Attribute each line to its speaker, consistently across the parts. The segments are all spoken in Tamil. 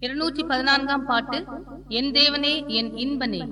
Speaker 1: இருநூற்றி பதினான்காம் பாட்டு என் தேவனே என் இன்பனே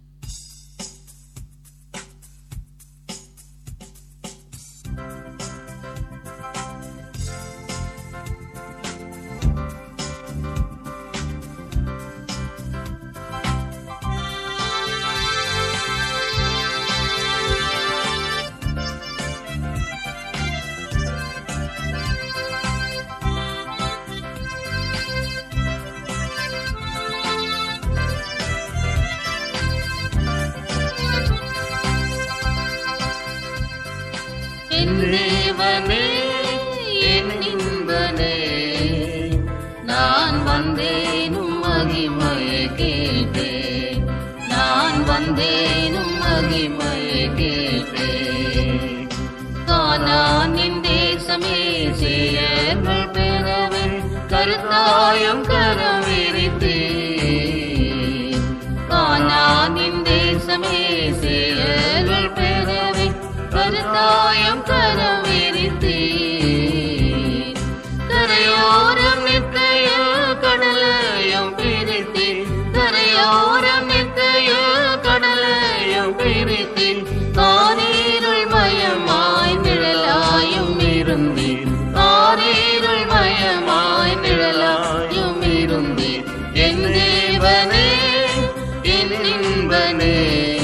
Speaker 1: என் தேவனே என் இன்பனே நான் வந்தேனும் மகிமையை கேட்டேன் நான் வந்தேனும் மகிமையை கேட்டேன் கானானின் தேசமே செயல்கள் பெறவே கருத்தாயம் கரம் விரித்தேன் கானானின் தேசமே செயல்கள் பெறவே கருத்தாயம் கரம் விரித்தேன் கரையோரம் நிற்கைய கடலையும் பிரித்து கரையோரம் நிற்கைய கடலையும் பிரித்து காரீருள் மயமாய் நிழலாயும் இருந்தேன் காரீருள் மயமாய் நிழலாயும் இருந்தேன் என் தேவனே என் இன்பனே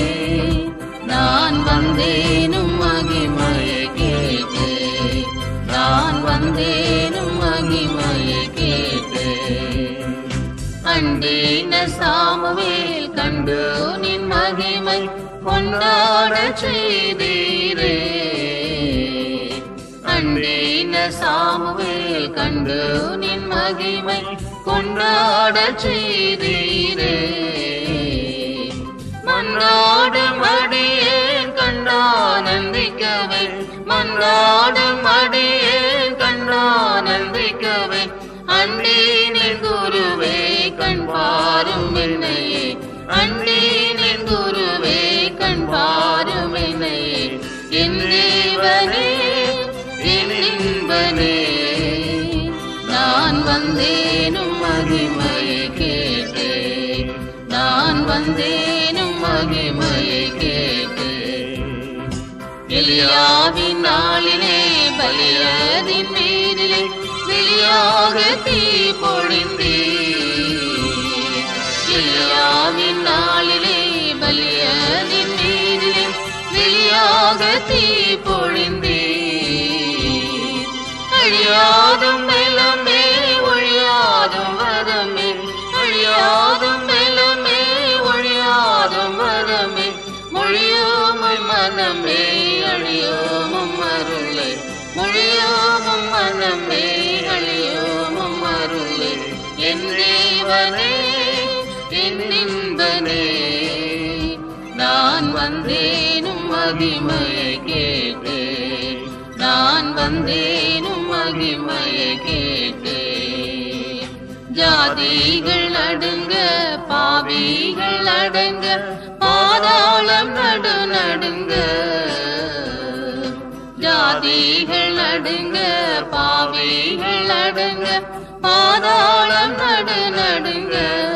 Speaker 1: நான் வந்தேனும் மகிமையை கேட்டு நான் வந்தேனும் மகிமையை கேட்டு அண்டேன சாமுவேல் கண்டு நின் மகிமை கொண்டாட செய்தீரே அண்டேன சாமுவேல் கண்டு நின் மகிமை கொண்டாட செய்தீரே மன்றாடும் அடியேன் கண்டானந்திக்கவே மன்றாடும் அடியேன் கண்டானந்திக்கவே அண்டீனின் குருவே கண் பாரும் என்னையே அண்டீனின் குருவே கண் பாரும் என்னையே என் தேவனே என் இன்பனே நான் வந்தேனும் மகிமையை கேட்டேன் நான் வந்தேனும் மகிமையை கேட்டேன் எலியாவின் நாளிலே பலியதின் மீதிலே வெளியாக தீ பொழிந்தே எலியாவின் நாளிலே பலியதின் மீதிலே வெளியாக தீ பொழிந்தே அழியாதும் மெலமே ஒழியாதும் வரமே அழியாதும் மெலமே ஒழியாதும் வரமே மொழியோமும் மனமே அழியோமும் அருளே மொழியோமும் மனமே அழியோமும் அருளே என் தேவனே என் இன்பனே நான் வந்தேனும் மகிமையை கேட்டேன் நான் வந்தேனும் மகிமையை கேட்டேன் ஜாதிகள் நடுங்க பாவிகள் அடங்க பாதாளம் நடு நடுங்க ஜாதிகள் நடுங்க பாவிகள் அடங்க பாதாளம் நடு நடுங்க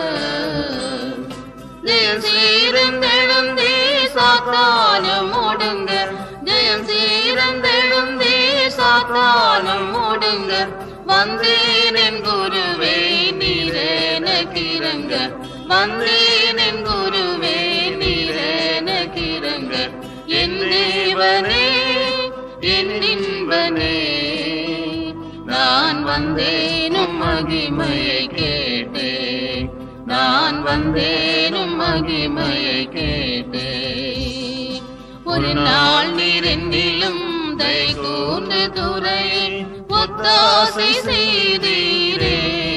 Speaker 1: ஜெயம் சீரந்தெழுந்தே சாத்தானம் ஓடுங்க ஜெயம் சீரந்தெழுந்தே சாத்தானம் ஓடுங்க வந்தேன் என் குருவே நீரேன கிரங்க வந்தேன் என் குருவே நீரேன கிரங்க என் தேவனே என் இன்பனே நான் வந்தேனும் மகிமையை கேட்டேன் நான் வந்தேனும் மகிமையை கேட்டேன் ஒரு நாள் நீரென்னிலும் தை கூர்ந்து துறை ஒத்தாசை செய்தீரே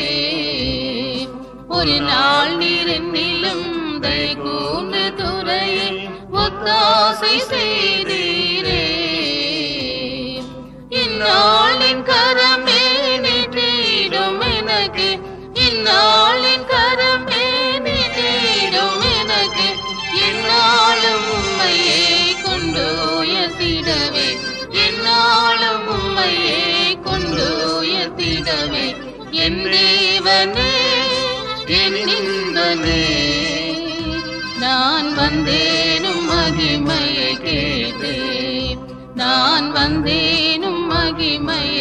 Speaker 1: ஒரு நாள் நீரென்னிலும் தை கூர்ந்து துறை ஒத்தாசை செய்தீரே இந்நாளின் கரமே நீட்டிடும் எனக்கு இந்நாளின் கரமே நீட்டிடும் எனக்கு என்னாலும் உண்மையே கொண்டு உயர்த்திடவே என்னாலும் உண்மையே கொண்டு உயர்த்திடவே என் தேவனே என் இன்பமே நான் வந்தேனும் மகிமையை கேட்டேன் நான் வந்தேனும் மகிமையை